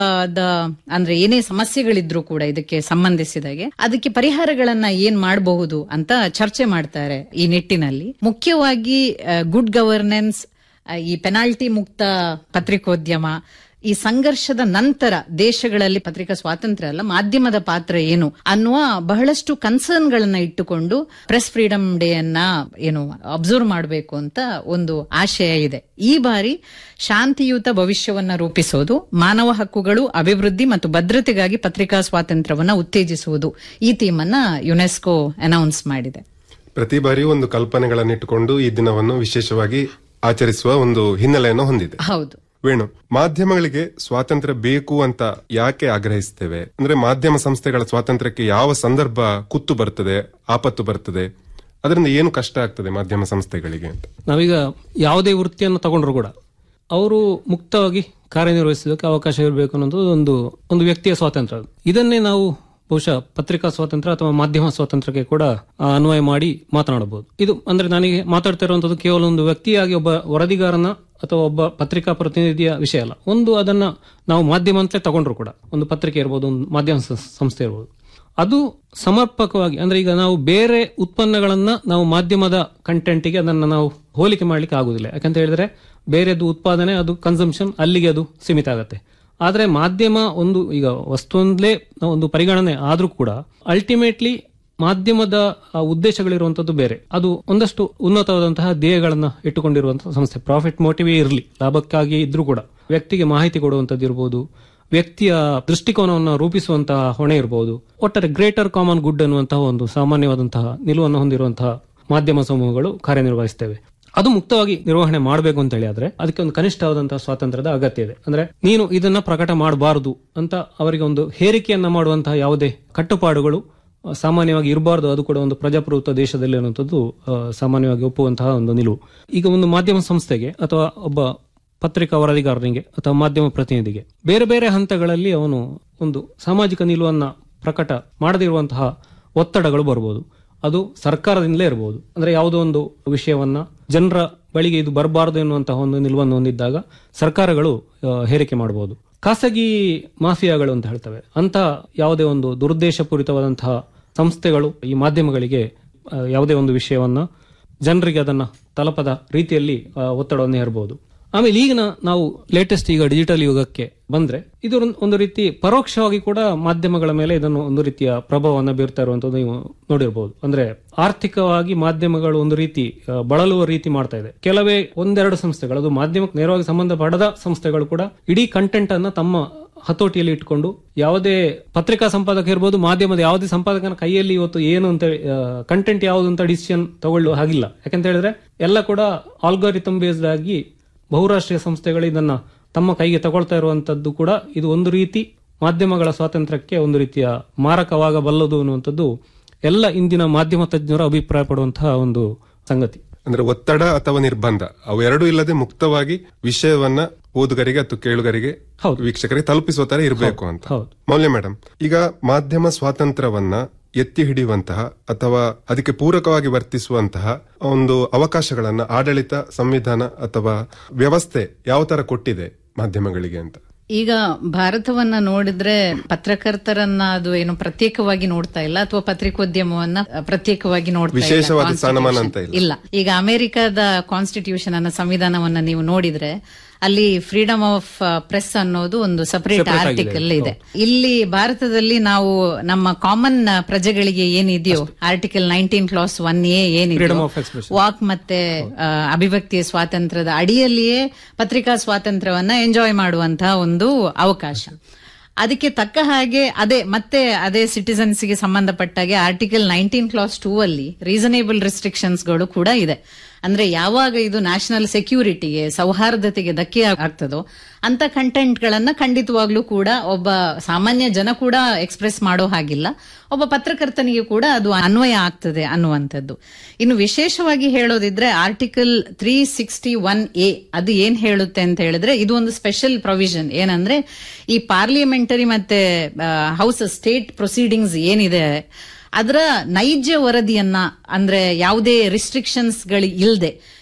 The ಅಂದ್ರೆ ಏನೇ ಸಮಸ್ಯೆಗಳಿದ್ರು ಕೂಡ ಇದಕ್ಕೆ ಸಂಬಂಧಿಸಿದಾಗೆ ಅದಕ್ಕೆ ಪರಿಹಾರಗಳನ್ನ ಏನ್ ಮಾಡಬಹುದು ಅಂತ ಚರ್ಚೆ ಮಾಡ್ತಾರೆ ಈ ನಿಟ್ಟಿನಲ್ಲಿ ಮುಖ್ಯವಾಗಿ ಗುಡ್ ಗವರ್ನೆನ್ಸ್ ಈ ಪೆನಾಲ್ಟಿ ಮುಕ್ತ ಪತ್ರಿಕೋದ್ಯಮ ಈ ಸಂಘರ್ಷದ ನಂತರ ದೇಶಗಳಲ್ಲಿ ಪತ್ರಿಕಾ ಸ್ವಾತಂತ್ರ್ಯ ಅಲ್ಲ ಮಾಧ್ಯಮದ ಪಾತ್ರ ಏನು ಅನ್ನುವ ಬಹಳಷ್ಟು ಕನ್ಸರ್ನ್ ಗಳನ್ನ ಇಟ್ಟುಕೊಂಡು ಪ್ರೆಸ್ ಫ್ರೀಡಂ ಡೇ ಅನ್ನ ಏನು ಅಬ್ಸರ್ವ್ ಮಾಡಬೇಕು ಅಂತ ಒಂದು ಆಶಯ ಇದೆ ಈ ಬಾರಿ ಶಾಂತಿಯುತ ಭವಿಷ್ಯವನ್ನ ರೂಪಿಸೋದು ಮಾನವ ಹಕ್ಕುಗಳು ಅಭಿವೃದ್ಧಿ ಮತ್ತು ಭದ್ರತೆಗಾಗಿ ಪತ್ರಿಕಾ ಸ್ವಾತಂತ್ರ್ಯವನ್ನ ಉತ್ತೇಜಿಸುವುದು ಈ ಥೀಮ್ ಅನ್ನ ಯುನೆಸ್ಕೋ ಅನೌನ್ಸ್ ಮಾಡಿದೆ ಪ್ರತಿ ಬಾರಿಯೂ ಒಂದು ಕಲ್ಪನೆಗಳನ್ನಿಟ್ಟುಕೊಂಡು ಈ ದಿನವನ್ನು ವಿಶೇಷವಾಗಿ ಆಚರಿಸುವ ಒಂದು ಹಿನ್ನೆಲೆಯನ್ನು ಹೊಂದಿದೆ ಹೌದು ವೇಣು ಮಾಧ್ಯಮಗಳಿಗೆ ಸ್ವಾತಂತ್ರ್ಯ ಬೇಕು ಅಂತ ಯಾಕೆ ಆಗ್ರಹಿಸ್ತೇವೆ ಅಂದ್ರೆ ಮಾಧ್ಯಮ ಸಂಸ್ಥೆಗಳ ಸ್ವಾತಂತ್ರ್ಯಕ್ಕೆ ಯಾವ ಸಂದರ್ಭ ಕುತ್ತು ಬರ್ತದೆ ಆಪತ್ತು ಬರ್ತದೆ ಅದರಿಂದ ಏನು ಕಷ್ಟ ಆಗ್ತದೆ ಮಾಧ್ಯಮ ಸಂಸ್ಥೆಗಳಿಗೆ ಅಂತ ನಾವೀಗ ಯಾವುದೇ ವೃತ್ತಿಯನ್ನು ತಗೊಂಡ್ರು ಕೂಡ ಅವರು ಮುಕ್ತವಾಗಿ ಕಾರ್ಯನಿರ್ವಹಿಸೋದಕ್ಕೆ ಅವಕಾಶ ಇರಬೇಕು ಅನ್ನೋದು ಒಂದು ಒಂದು ವ್ಯಕ್ತಿಯ ಸ್ವಾತಂತ್ರ್ಯ ಅದು. ಇದನ್ನೇ ನಾವು ಬಹುಶಃ ಪತ್ರಿಕಾ ಸ್ವಾತಂತ್ರ್ಯ ಅಥವಾ ಮಾಧ್ಯಮ ಸ್ವಾತಂತ್ರ್ಯಕ್ಕೆ ಕೂಡ ಆ, ಅನ್ವಯ ಮಾಡಿ ಮಾತನಾಡಬಹುದು ಇದು ಅಂದ್ರೆ ನನಗೆ ಮಾತಾಡ್ತಾ ಇರುವಂತದ್ದು ಕೇವಲ ಒಂದು ವ್ಯಕ್ತಿಯಾಗಿ ಒಬ್ಬ ವರದಿಗಾರನ ಅಥವಾ ಒಬ್ಬ ಪತ್ರಿಕಾ ಪ್ರತಿನಿಧಿಯ ವಿಷಯ ಅಲ್ಲ ಒಂದು ಅದನ್ನ ನಾವು ಮಾಧ್ಯಮ ಅಂತಲೇ ತಗೊಂಡ್ರು ಕೂಡ ಒಂದು ಪತ್ರಿಕೆ ಇರ್ಬೋದು ಒಂದು ಮಾಧ್ಯಮ ಸ- ಸಂಸ್ಥೆ ಇರ್ಬೋದು ಅದು ಸಮರ್ಪಕವಾಗಿ ಅಂದ್ರೆ ಈಗ ನಾವು ಬೇರೆ ಉತ್ಪನ್ನಗಳನ್ನ ನಾವು ಮಾಧ್ಯಮದ ಕಂಟೆಂಟ್ಗೆ ಅದನ್ನ ನಾವು ಹೋಲಿಕೆ ಮಾಡ್ಲಿಕ್ಕೆ ಆಗುದಿಲ್ಲ ಯಾಕಂತ ಹೇಳಿದ್ರೆ ಬೇರೆದು ಉತ್ಪಾದನೆ ಅದು ಕನ್ಸಂಪ್ಷನ್ ಅಲ್ಲಿಗೆ ಅದು ಸೀಮಿತ ಆಗತ್ತೆ ಆದ್ರೆ ಮಾಧ್ಯಮ ಒಂದು ಈಗ ವಸ್ತುಂದಲೇ ಒಂದು ಪರಿಗಣನೆ ಆದ್ರೂ ಕೂಡ ಅಲ್ಟಿಮೇಟ್ಲಿ ಮಾಧ್ಯಮದ ಆ ಉದ್ದೇಶಗಳಿರುವಂತದ್ದು ಬೇರೆ ಅದು ಒಂದಷ್ಟು ಉನ್ನತವಾದಂತಹ ಧ್ಯೇಯಗಳನ್ನ ಇಟ್ಟುಕೊಂಡಿರುವಂತಹ ಸಂಸ್ಥೆ ಪ್ರಾಫಿಟ್ ಮೋಟಿವೇ ಇರಲಿ ಲಾಭಕ್ಕಾಗಿ ಇದ್ರೂ ಕೂಡ ವ್ಯಕ್ತಿಗೆ ಮಾಹಿತಿ ಕೊಡುವಂತದ್ದು ಇರ್ಬೋದು ವ್ಯಕ್ತಿಯ ದೃಷ್ಟಿಕೋನವನ್ನು ರೂಪಿಸುವಂತಹ ಹೊಣೆ ಇರಬಹುದು ಒಟ್ಟಾರೆ ಗ್ರೇಟರ್ ಕಾಮನ್ ಗುಡ್ ಅನ್ನುವಂತಹ ಒಂದು ಸಾಮಾನ್ಯವಾದಂತಹ ನಿಲುವನ್ನು ಹೊಂದಿರುವಂತಹ ಮಾಧ್ಯಮ ಸಮೂಹಗಳು ಕಾರ್ಯನಿರ್ವಹಿಸ್ತೇವೆ ಅದು ಮುಕ್ತವಾಗಿ ನಿರ್ವಹಣೆ ಮಾಡಬೇಕು ಅಂತ ಹೇಳಿ ಆದ್ರೆ ಅದಕ್ಕೆ ಒಂದು ಕನಿಷ್ಠವಾದಂತಹ ಸ್ವಾತಂತ್ರ್ಯದ ಅಗತ್ಯ ಇದೆ ಅಂದ್ರೆ ನೀನು ಇದನ್ನ ಪ್ರಕಟ ಮಾಡಬಾರದು ಅಂತ ಅವರಿಗೆ ಒಂದು ಹೇರಿಕೆಯನ್ನ ಮಾಡುವಂತಹ ಯಾವುದೇ ಕಟ್ಟುಪಾಡುಗಳು ಆ, ಸಾಮಾನ್ಯವಾಗಿ ಇರಬಾರದು ಅದು ಕೂಡ ಒಂದು ಪ್ರಜಾಪ್ರಭುತ್ವ ದೇಶದಲ್ಲಿ ಅನ್ನುವಂಥದ್ದು ಆ, ಸಾಮಾನ್ಯವಾಗಿ ಒಪ್ಪುವಂತಹ ಒಂದು ನಿಲುವು ಈಗ ಒಂದು ಮಾಧ್ಯಮ ಸಂಸ್ಥೆಗೆ ಅಥವಾ ಒಬ್ಬ ಪತ್ರಿಕಾ ವರದಿಗಾರನಿಗೆ ಅಥವಾ ಮಾಧ್ಯಮ ಪ್ರತಿನಿಧಿಗೆ ಬೇರೆ ಬೇರೆ ಹಂತಗಳಲ್ಲಿ ಅವನು ಒಂದು ಸಾಮಾಜಿಕ ನಿಲುವನ್ನ ಪ್ರಕಟ ಮಾಡದಿರುವಂತಹ ಒತ್ತಡಗಳು ಬರಬಹುದು ಅದು ಸರ್ಕಾರದಿಂದಲೇ ಇರಬಹುದು ಅಂದ್ರೆ ಯಾವುದೋ ಒಂದು ವಿಷಯವನ್ನ ಜನರ ಬಳಿಗೆ ಇದು ಬರಬಾರದು ಎನ್ನುವಂತಹ ಒಂದು ನಿಲುವನ್ನು ಹೊಂದಿದ್ದಾಗ ಸರ್ಕಾರಗಳು ಆ, ಹೇರಿಕೆ ಮಾಡಬಹುದು ಖಾಸಗಿ ಮಾಫಿಯಾಗಳು ಅಂತ ಹೇಳ್ತವೆ ಅಂತ ಯಾವುದೇ ಒಂದು ದುರುದ್ದೇಶಪೂರಿತವಾದಂತಹ ಸಂಸ್ಥೆಗಳು ಈ ಮಾಧ್ಯಮಗಳಿಗೆ ಆ, ಯಾವುದೇ ಒಂದು ವಿಷಯವನ್ನ ಜನರಿಗೆ ಅದನ್ನ ತಲುಪದ ರೀತಿಯಲ್ಲಿ ಆ, ಒತ್ತಡವನ್ನು ಹೇರಬಹುದು ಆಮೇಲೆ ಈಗಿನ ನಾವು ಲೇಟೆಸ್ಟ್ ಈಗ ಡಿಜಿಟಲ್ ಯುಗಕ್ಕೆ ಬಂದ್ರೆ ಇದು ಒಂದು- ಒಂದು ರೀತಿ ಪರೋಕ್ಷವಾಗಿ ಕೂಡ ಮಾಧ್ಯಮಗಳ ಮೇಲೆ ಇದನ್ನು ಒಂದು ರೀತಿಯ ಪ್ರಭಾವವನ್ನು ಬೀರ್ತಾ ಇರುವಂತದ್ದು ನೀವು ನೋಡಿರಬಹುದು ಅಂದ್ರೆ ಆರ್ಥಿಕವಾಗಿ ಮಾಧ್ಯಮಗಳು ಒಂದು ರೀತಿ ಆ, ಬಳಲುವ ರೀತಿ ಮಾಡ್ತಾ ಇದೆ ಕೆಲವೇ ಒಂದೆರಡು ಸಂಸ್ಥೆಗಳು ಅದು ಮಾಧ್ಯಮಕ್ಕೆ ನೇರವಾಗಿ ಸಂಬಂಧ ಪಡದ ಸಂಸ್ಥೆಗಳು ಕೂಡ ಇಡೀ ಕಂಟೆಂಟ್ ಅನ್ನ ತಮ್ಮ ಹತೋಟಿಯಲ್ಲಿ ಇಟ್ಕೊಂಡು ಯಾವುದೇ ಪತ್ರಿಕಾ ಸಂಪಾದಕ ಇರ್ಬೋದು ಮಾಧ್ಯಮದ ಯಾವುದೇ ಸಂಪಾದಕನ ಕೈಯಲ್ಲಿ ಇವತ್ತು ಏನು ಅಂತ ಕಂಟೆಂಟ್ ಯಾವುದು ಅಂತ ಡಿಸಿಷನ್ ತಗೊಳ್ಳುವ ಹಾಗಿಲ್ಲ ಯಾಕಂತ ಹೇಳಿದ್ರೆ ಎಲ್ಲ ಕೂಡ ಆಲ್ಗಾರಿಥಮ್ ಬೇಸ್ಡ್ ಆಗಿ ಬಹುರಾಷ್ಟ್ರೀಯ ಸಂಸ್ಥೆಗಳು ಇದನ್ನ ತಮ್ಮ ಕೈಗೆ ತಗೊಳ್ತಾ ಇರುವಂತದ್ದು ಕೂಡ ಇದು ಒಂದು ರೀತಿ ಮಾಧ್ಯಮಗಳ ಸ್ವಾತಂತ್ರ್ಯಕ್ಕೆ ಒಂದು ರೀತಿಯ ಮಾರಕವಾಗಬಲ್ಲದು ಅನ್ನುವಂಥದ್ದು ಎಲ್ಲ ಇಂದಿನ ಮಾಧ್ಯಮ ತಜ್ಞರು ಅಭಿಪ್ರಾಯ ಪಡುವಂತಹ ಒಂದು ಸಂಗತಿ ಅಂದ್ರೆ ಒತ್ತಡ ಅಥವಾ ನಿರ್ಬಂಧ ಅವೆರಡೂ ಇಲ್ಲದೆ ಮುಕ್ತವಾಗಿ ವಿಷಯವನ್ನ ಓದುಗರಿಗೆ ಅಥವಾ ಕೇಳುಗರಿಗೆ ವೀಕ್ಷಕರಿಗೆ ತಲುಪಿಸುವ ತರ ಇರಬೇಕು ಅಂತ ಹೌದು. ಮೌಲ್ಯ ಮೇಡಮ್ ಈಗ ಮಾಧ್ಯಮ ಸ್ವಾತಂತ್ರ್ಯವನ್ನ ಎತ್ತಿ ಹಿಡಿಯುವಂತಹ ಅಥವಾ ಅದಕ್ಕೆ ಪೂರಕವಾಗಿ ವರ್ತಿಸುವಂತಹ ಒಂದು ಅವಕಾಶಗಳನ್ನ ಆಡಳಿತ ಸಂವಿಧಾನ ಅಥವಾ ವ್ಯವಸ್ಥೆ ಯಾವ ತರ ಕೊಟ್ಟಿದೆ ಮಾಧ್ಯಮಗಳಿಗೆ ಅಂತ ಈಗ ಭಾರತವನ್ನ ನೋಡಿದ್ರೆ ಪತ್ರಕರ್ತರನ್ನ ಅದು ಏನು ಪ್ರತ್ಯೇಕವಾಗಿ ನೋಡ್ತಾ ಇಲ್ಲ ಅಥವಾ ಪತ್ರಿಕೋದ್ಯಮವನ್ನ ಪ್ರತ್ಯೇಕವಾಗಿ ನೋಡ್ತಾ ಇಲ್ಲ ವಿಶೇಷವಾದ Constitution. ಸ್ಥಾನಮಾನ ಅಂತ ಇಲ್ಲ. ಇಲ್ಲ ಈಗ ಅಮೆರಿಕದ ಕಾನ್ಸ್ಟಿಟ್ಯೂಷನ್ ಅನ್ನ ಸಂವಿಧಾನವನ್ನ ನೀವು ನೋಡಿದ್ರೆ ಅಲ್ಲಿ ಫ್ರೀಡಮ್ ಆಫ್ ಪ್ರೆಸ್ ಅನ್ನೋದು ಒಂದು ಸಪರೇಟ್ Separate ಆಗಿದೆ. ಆರ್ಟಿಕಲ್ ಇದೆ ಇಲ್ಲಿ ಭಾರತದಲ್ಲಿ ನಾವು ನಮ್ಮ ಕಾಮನ್ ಪ್ರಜೆಗಳಿಗೆ ಏನಿದೆಯೋ article nineteen clause one A Freedom ಏನಿದೆಯೋ of expression. ವಾಕ್ ಮತ್ತೆ ಆ, ಅಭಿವ್ಯಕ್ತಿಯ ಸ್ವಾತಂತ್ರ್ಯದ ಅಡಿಯಲ್ಲಿಯೇ ಪತ್ರಿಕಾ ಸ್ವಾತಂತ್ರ್ಯವನ್ನ ಎಂಜಾಯ್ ಮಾಡುವಂತಹ ಒಂದು ಅವಕಾಶ ಅದಕ್ಕೆ ತಕ್ಕ ಹಾಗೆ ಅದೇ ಮತ್ತೆ ಅದೇ ಸಿಟಿಸನ್ಸ್ ಗೆ ಸಂಬಂಧಪಟ್ಟಾಗೆ ಆರ್ಟಿಕಲ್ ನೈನ್ಟೀನ್ ಕ್ಲಾಸ್ ಟೂ ಅಲ್ಲಿ ರೀಸನೇಬಲ್ ರಿಸ್ಟ್ರಿಕ್ಷನ್ಸ್ ಗಳು ಕೂಡ ಇದೆ ಅಂದ್ರೆ ಯಾವಾಗ ಇದು ನ್ಯಾಷನಲ್ ಸೆಕ್ಯೂರಿಟಿಗೆ ಸೌಹಾರ್ದತೆಗೆ ಧಕ್ಕೆ ಆಗ್ತದೋ ಅಂತ ಕಂಟೆಂಟ್ ಗಳನ್ನ ಖಂಡಿತವಾಗ್ಲೂ ಕೂಡ ಒಬ್ಬ ಸಾಮಾನ್ಯ ಜನ ಕೂಡ ಎಕ್ಸ್ಪ್ರೆಸ್ ಮಾಡೋ ಹಾಗಿಲ್ಲ ಒಬ್ಬ ಪತ್ರಕರ್ತನಿಗೆ ಕೂಡ ಅದು ಅನ್ವಯ ಆಗ್ತದೆ ಅನ್ನುವಂಥದ್ದು ಇನ್ನು ವಿಶೇಷವಾಗಿ ಹೇಳೋದಿದ್ರೆ article three sixty one A ಅದು ಏನ್ ಹೇಳುತ್ತೆ ಅಂತ ಹೇಳಿದ್ರೆ ಇದು ಒಂದು ಸ್ಪೆಷಲ್ ಪ್ರೊವಿಷನ್ ಏನಂದ್ರೆ ಈ ಪಾರ್ಲಿಮೆಂಟರಿ ಮತ್ತೆ ಹೌಸ್ ಸ್ಟೇಟ್ ಪ್ರೊಸೀಡಿಂಗ್ಸ್ ಏನಿದೆ ಅದರ ನೈಜ ವರದಿಯನ್ನ ಅಂದ್ರೆ ಯಾವುದೇ ರಿಸ್ಟ್ರಿಕ್ಷನ್ಸ್ ಗಳು ಇಲ್ಲದೆ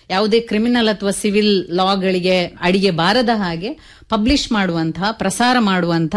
ಯಾವುದೇ ಕ್ರಿಮಿನಲ್ ಅಥವಾ ಸಿವಿಲ್ ಲಾಗಳಿಗೆ ಅಡಿಗೆ ಬಾರದ ಹಾಗೆ ಪಬ್ಲಿಷ್ ಮಾಡುವಂತಹ ಪ್ರಸಾರ ಮಾಡುವಂತಹ